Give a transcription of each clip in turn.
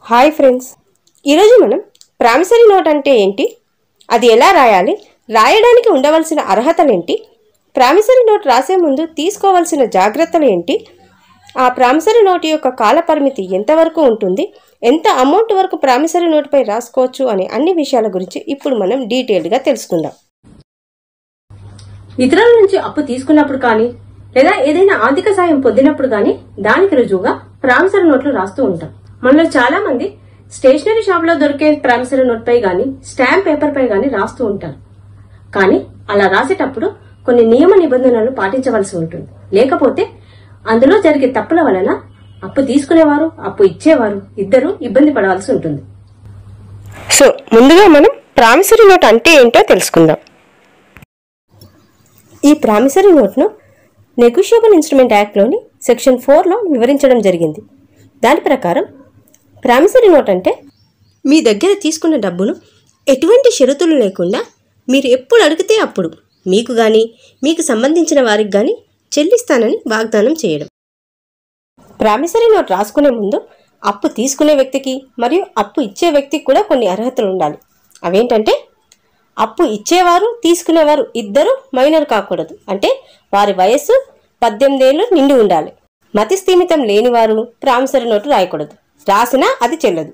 hi friends ఈరోజు మనం promissory note అంటే ఏంటి అది ఎలా రాయాలి రాయడానికి ఉండవలసిన అర్హతలేంటి ప్రామిసరీ నోట్ రాసే ముందు తీసుకోవాల్సిన జాగ్రత్తలు ఏంటి ఆ ప్రామిసరీ నోట్ యొక్క కాల పరిమితి ఎంతవరకు ఉంటుంది ఎంత అమౌంట్ వరకు ప్రామిసరీ నోటుపై రాసుకోవచ్చు అనే అన్ని విషయాల గురించి ఇప్పుడు మనం డీటెయిల్డ్గా తెలుసుకుందాం ఇతరుల నుంచి అప్పు తీసుకున్నప్పుడు కానీ లేదా ఏదైనా ఆర్థిక సాయం పొందినప్పుడు కానీ దానికి రుజువుగా ప్రామిసరీ నోట్లు రాస్తూ ఉంటాం మనలో చాలా మంది స్టేషనరీ షాప్ లో దొరికే ప్రామిసరీ నోట్ పై గానీ స్టాంప్ పేపర్ పై గానీ రాస్తూ ఉంటారు కానీ అలా రాసేటప్పుడు కొన్ని నియమ నిబంధనలు పాటించవలసి ఉంటుంది లేకపోతే అందులో జరిగే తప్పుల వలన అప్పు తీసుకునేవారు అప్పు ఇచ్చేవారు ఇద్దరు ఇబ్బంది పడవలసి ఉంటుంది సో ముందుగా మనం ప్రామిసరీ నోట్ అంటే ఏంటో తెలుసుకుందాం ఈ ప్రామిసరీ నోట్ను నెగోషియబుల్ ఇన్స్ట్రుమెంట్ యాక్ట్లోని సెక్షన్ ఫోర్లో వివరించడం జరిగింది దాని ప్రకారం ప్రామిసరీ నోట్ అంటే మీ దగ్గర తీసుకున్న డబ్బును ఎటువంటి షరతులు లేకుండా మీరు ఎప్పుడు అడిగితే అప్పుడు మీకు కానీ మీకు సంబంధించిన వారికి కానీ చెల్లిస్తానని వాగ్దానం చేయడం ప్రామిసరీ నోట్ రాసుకునే ముందు అప్పు తీసుకునే వ్యక్తికి మరియు అప్పు ఇచ్చే వ్యక్తికి కూడా కొన్ని అర్హతలు ఉండాలి అవేంటంటే అప్పు ఇచ్చేవారు తీసుకునేవారు ఇద్దరు మైనర్ కాకూడదు అంటే వారి వయస్సు పద్దెనిమిది ఏళ్ళు నిండి ఉండాలి మతి స్థీమితం లేనివారు ప్రామిసరీ నోటు రాయకూడదు రాసినా అది చెల్లదు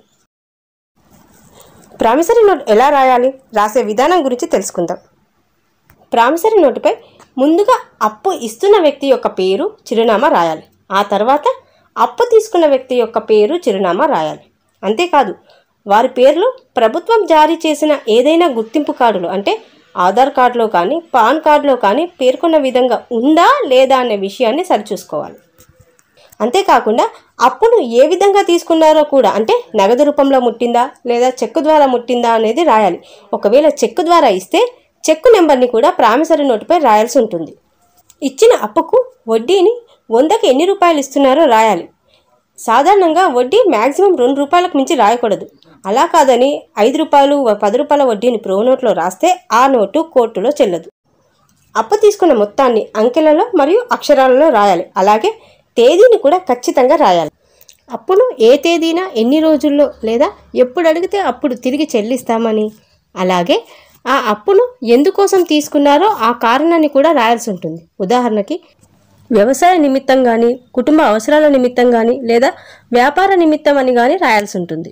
ప్రామిసరీ నోట్ ఎలా రాయాలి రాసే విధానం గురించి తెలుసుకుందాం ప్రామిసరీ నోటుపై ముందుగా అప్పు ఇస్తున్న వ్యక్తి యొక్క పేరు చిరునామా రాయాలి ఆ తర్వాత అప్పు తీసుకున్న వ్యక్తి యొక్క పేరు చిరునామా రాయాలి అంతేకాదు వారి పేర్లు ప్రభుత్వం జారీ చేసిన ఏదైనా గుర్తింపు కార్డులు అంటే ఆధార్ కార్డులో కానీ పాన్ కార్డులో కానీ పేర్కొన్న విధంగా ఉందా లేదా అనే విషయాన్ని సరిచూసుకోవాలి అంతేకాకుండా అప్పును ఏ విధంగా తీసుకున్నారో కూడా అంటే నగదు రూపంలో ముట్టిందా లేదా చెక్కు ద్వారా ముట్టిందా అనేది రాయాలి ఒకవేళ చెక్కు ద్వారా ఇస్తే చెక్కు నెంబర్ని కూడా ప్రామిసరీ నోటుపై రాయాల్సి ఉంటుంది ఇచ్చిన అప్పుకు వడ్డీని వందకి ఎన్ని రూపాయలు ఇస్తున్నారో రాయాలి సాధారణంగా వడ్డీ మ్యాక్సిమం రెండు రూపాయలకు మించి రాయకూడదు అలా కాదని ఐదు రూపాయలు పది రూపాయల వడ్డీని ప్రో నోట్లో రాస్తే ఆ నోటు కోర్టులో చెల్లదు అప్పు తీసుకున్న మొత్తాన్ని అంకెలలో మరియు అక్షరాలలో రాయాలి అలాగే తేదీని కూడా ఖచ్చితంగా రాయాలి అప్పును ఏ తేదీన ఎన్ని రోజుల్లో లేదా ఎప్పుడు అడిగితే అప్పుడు తిరిగి చెల్లిస్తామని అలాగే ఆ అప్పును ఎందుకోసం తీసుకున్నారో ఆ కారణాన్ని కూడా రాయాల్సి ఉంటుంది ఉదాహరణకి వ్యవసాయ నిమిత్తం కానీ కుటుంబ అవసరాల నిమిత్తం కానీ లేదా వ్యాపార నిమిత్తం అని కానీ రాయాల్సి ఉంటుంది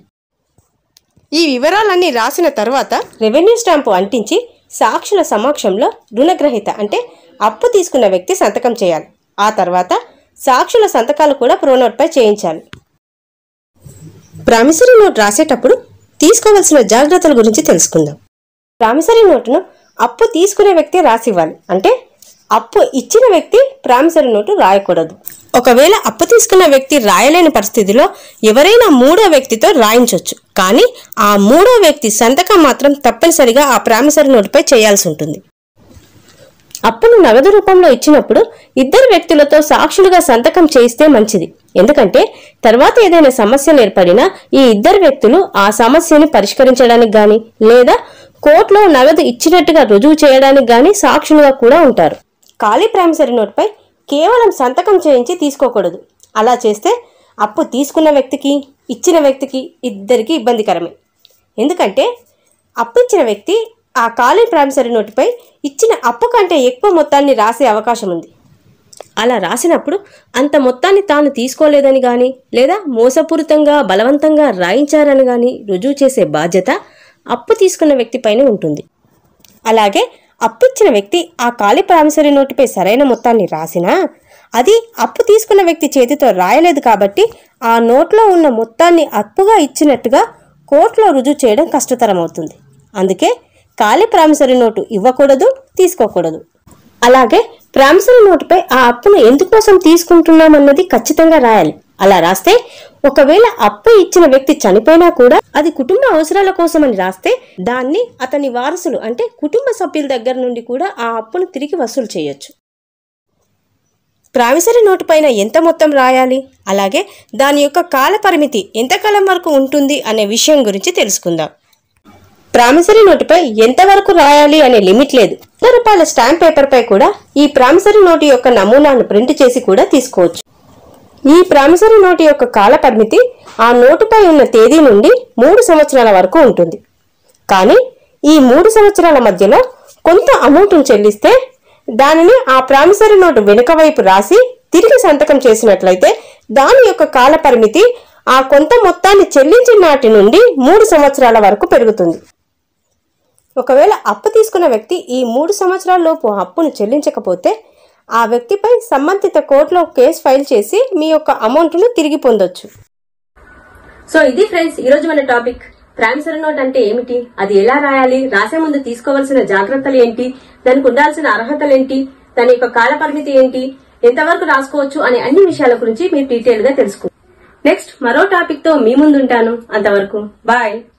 ఈ వివరాలన్నీ రాసిన తర్వాత రెవెన్యూ స్టాంపు అంటించి సాక్షుల సమక్షంలో రుణగ్రహీత అంటే అప్పు తీసుకున్న వ్యక్తి సంతకం చేయాలి ఆ తర్వాత సాక్షుల సంతకాలు కూడా ప్రోనోట్పై చేయించాలి ప్రామిసరీ నోట్ రాసేటప్పుడు తీసుకోవాల్సిన జాగ్రత్తల గురించి తెలుసుకుందాం ప్రామిసరీ నోటును అప్పు తీసుకునే వ్యక్తి రాసివ్వాలి అంటే అప్పు ఇచ్చిన వ్యక్తి ప్రామిసరీ నోటు రాయకూడదు ఒకవేళ అప్పు తీసుకున్న వ్యక్తి రాయలేని పరిస్థితిలో ఎవరైనా మూడో వ్యక్తితో రాయించవచ్చు కానీ ఆ మూడో వ్యక్తి సంతకం మాత్రం తప్పనిసరిగా ఆ ప్రామిసరీ నోటుపై చేయాల్సి ఉంటుంది అప్పును నగదు రూపంలో ఇచ్చినప్పుడు ఇద్దరు వ్యక్తులతో సాక్షులుగా సంతకం చేయిస్తే మంచిది ఎందుకంటే తర్వాత ఏదైనా సమస్యలు ఏర్పడినా ఈ ఇద్దరు వ్యక్తులు ఆ సమస్యని పరిష్కరించడానికి గాని లేదా కోర్టులో నగదు ఇచ్చినట్టుగా రుజువు చేయడానికి గాని సాక్షులుగా కూడా ఉంటారు ఖాళీ ప్రామిసరీ నోట్పై కేవలం సంతకం చేయించి తీసుకోకూడదు అలా చేస్తే అప్పు తీసుకున్న వ్యక్తికి ఇచ్చిన వ్యక్తికి ఇద్దరికీ ఇబ్బందికరమే ఎందుకంటే అప్పు ఇచ్చిన వ్యక్తి ఆ ఖాళీ ప్రామిసరీ నోటుపై ఇచ్చిన అప్పు కంటే ఎక్కువ మొత్తాన్ని రాసే అవకాశం ఉంది అలా రాసినప్పుడు అంత మొత్తాన్ని తాను తీసుకోలేదని కానీ లేదా మోసపూరితంగా బలవంతంగా రాయించారని కానీ రుజువు చేసే బాధ్యత అప్పు తీసుకున్న వ్యక్తిపైనే ఉంటుంది అలాగే అప్పు ఇచ్చిన వ్యక్తి ఆ ఖాళీ ప్రామిసరీ నోటుపై సరైన మొత్తాన్ని రాసినా అది అప్పు తీసుకున్న వ్యక్తి చేతితో రాయలేదు కాబట్టి ఆ నోట్లో ఉన్న మొత్తాన్ని అప్పుగా ఇచ్చినట్టుగా కోర్టులో రుజువు చేయడం కష్టతరం అవుతుంది అందుకే ఖాళీ ప్రామిసరీ నోటు ఇవ్వకూడదు తీసుకోకూడదు అలాగే ప్రామిసరీ నోటుపై ఆ అప్పును ఎందుకోసం తీసుకుంటున్నామన్నది ఖచ్చితంగా రాయాలి అలా రాస్తే ఒకవేళ అప్పు ఇచ్చిన వ్యక్తి చనిపోయినా కూడా అది కుటుంబ అవసరాల కోసమని రాస్తే దాన్ని అతని వారసులు అంటే కుటుంబ సభ్యుల దగ్గర నుండి కూడా ఆ అప్పును తిరిగి వసూలు చేయొచ్చు ప్రామిసరీ నోటు పైన ఎంత మొత్తం రాయాలి అలాగే దాని యొక్క కాల పరిమితి ఎంతకాలం వరకు ఉంటుంది అనే విషయం గురించి తెలుసుకుందాం ప్రామిసరీ నోటుపై ఎంతవరకు రాయాలి అనే లిమిట్ లేదు వంద రూపాయల స్టాంప్ పేపర్ పై కూడా ఈ ప్రామిసరీ నోటు యొక్క నమూనాను ప్రింట్ చేసి కూడా తీసుకోవచ్చు ఈ ప్రామిసరీ నోటు యొక్క కాల పరిమితి ఆ నోటుపై ఉన్న తేదీ నుండి మూడు సంవత్సరాల వరకు ఉంటుంది కానీ ఈ మూడు సంవత్సరాల మధ్యలో కొంత అమౌంట్ను చెల్లిస్తే దానిని ఆ ప్రామిసరీ నోటు వెనుక వైపు రాసి తిరిగి సంతకం చేసినట్లయితే దాని యొక్క కాల పరిమితి ఆ కొంత మొత్తాన్ని చెల్లించిన నాటి నుండి మూడు సంవత్సరాల వరకు పెరుగుతుంది ఒకవేళ అప్పు తీసుకున్న వ్యక్తి ఈ మూడు సంవత్సరాల లోపు అప్పును చెల్లించకపోతే ఆ వ్యక్తిపై సంబంధిత కోర్టులో కేసు ఫైల్ చేసి మీ యొక్క అమౌంట్ను తిరిగి పొందొచ్చు సో ఇది ఫ్రెండ్స్ ఈ రోజు మన టాపిక్ ప్రామిసరీ నోట్ అంటే ఏమిటి అది ఎలా రాయాలి రాసే ముందు తీసుకోవాల్సిన జాగ్రత్తలు ఏంటి దానికి ఉండాల్సిన అర్హతలు ఏంటి దాని యొక్క కాల పరిమితి ఏంటి ఎంతవరకు రాసుకోవచ్చు అనే అన్ని విషయాల గురించి మీరు డీటెయిల్ గా తెలుసుకుంటారు నెక్స్ట్ మరో టాపిక్ తో మీ ముందుంటాను అంతవరకు బాయ్